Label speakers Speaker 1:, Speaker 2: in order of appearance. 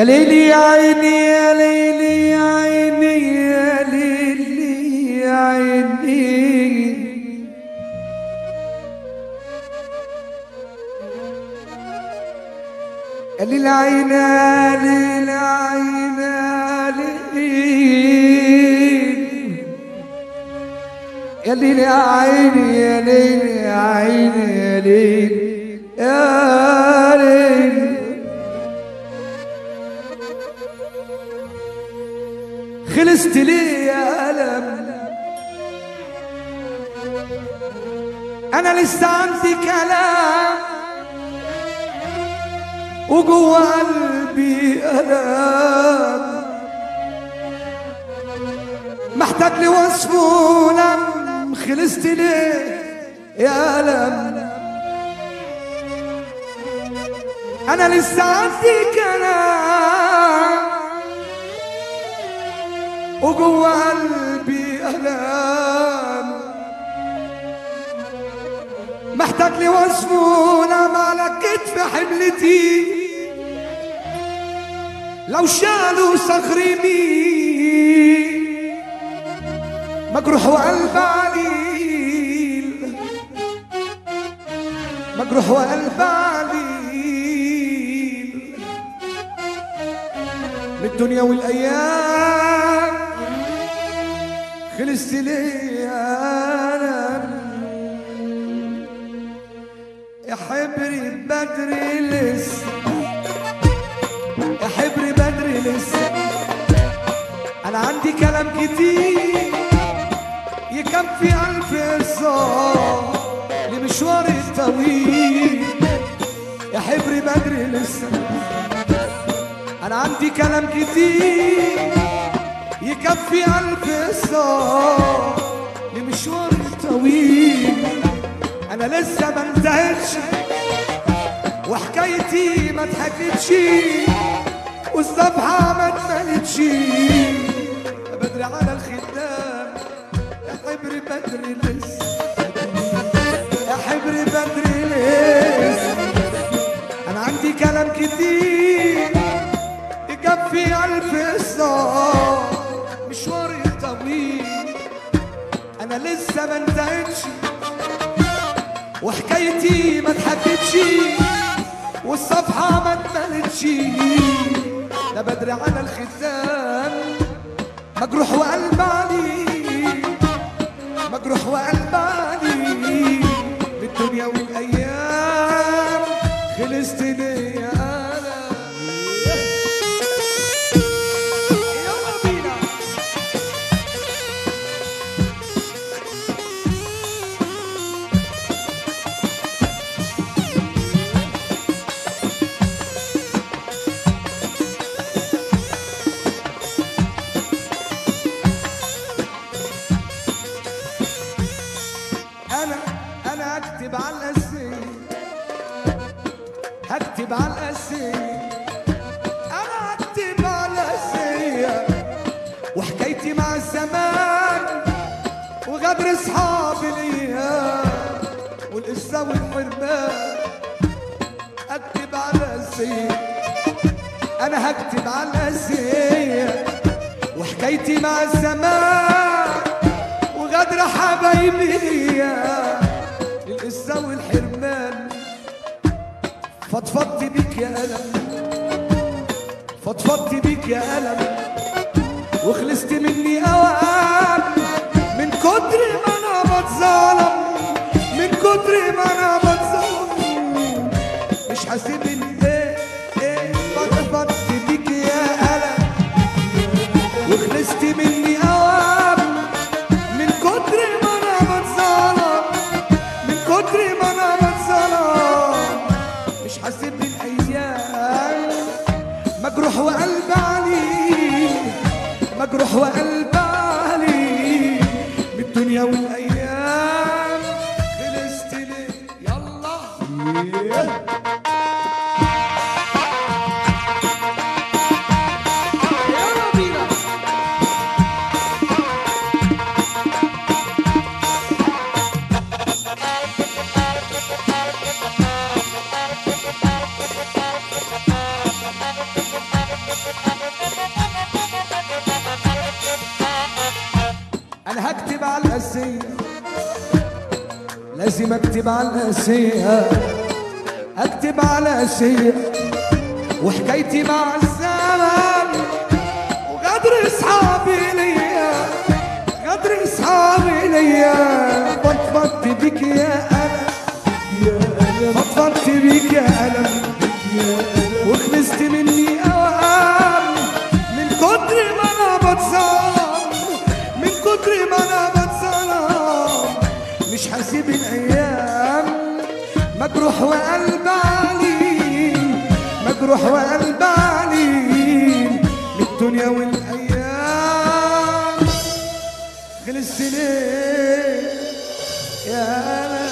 Speaker 1: يا ليلي يا عيني يا ليلي يا عيني يا ليلي يا عيني يا ليل عيني يا ليل عيني يا ليل يا ليل يا عيني يا ليل يا عيني يا ليل يا ليل خلصت لي يا ألم أنا لسه عندي كلام وجوه قلبي ألم محتاج لي وصف ولم خلصت ليه يا ألم أنا لسه عندي كلام وجوه قلبي ألم محتاج لي وصف ونام على كتف حملتي لو شالوا صخري مين مجروح وقلب عليل مجروح وقلب عليل من الدنيا والايام خلصت لي انا يا حبري بدري لسه يا حبري بدري لسه انا عندي كلام كتير يكفي الف قصه لمشواري الطويل يا حبري بدري لسه انا عندي كلام كتير يكفي الف قصه لمشواري الطويل انا لسه ما انتهتش وحكايتي ما اتحكتش والصفحه ما اتملتش يا بدري على الختام يا حبري بدري لسه يا حبري بدري لسه انا عندي كلام كتير يكفي الف قصه مشواري طويل انا لسه ما انتهتش وحكايتي ما اتحكتش والصفحة ما اتملتش ده بدري على الختام مجروح وقلب علي مجروح وقلب علي بالدنيا والايام خلصت لي انا يلا بينا انا انا هكتب على الاسئله هكتب على الاسئله انا هكتب على الاسئله وحكايتي مع الزمان وغدر اصحابي ليا والقصه والحرمان اكتب على الاسئله انا هكتب على الاسئله وحكايتي مع الزمان وغدر حبايبي ليا للقصة والحرمان فضفضت بيك يا ألم فضفضت بيك يا ألم وخلصت مني أوام من كتر ما أنا بتظلم من كتر ما أنا بتظلم مش حاسب إيه إيه فضفضت بيك يا ألم وخلصت مني أوام من كتر ما انا بتظلم من كتر ما انا بتظلم مش حاسب بالايام مجروح وقلب علي مجروح وقلب علي لازم اكتب على الاسيه اكتب على الاسيه وحكايتي مع الزمن وغدر اصحابي ليا غدر اصحابي ليا فضفضت بك يا ألم فضفضت بك يا ألم وخلصت مني أوهام من كتر ما أنا بتصام من كتر ما أنا بتصام مش هسيب الأيام مجروح وقلب عليل مجروح وقلب عليل من الدنيا والأيام خلصت ليه يا أنا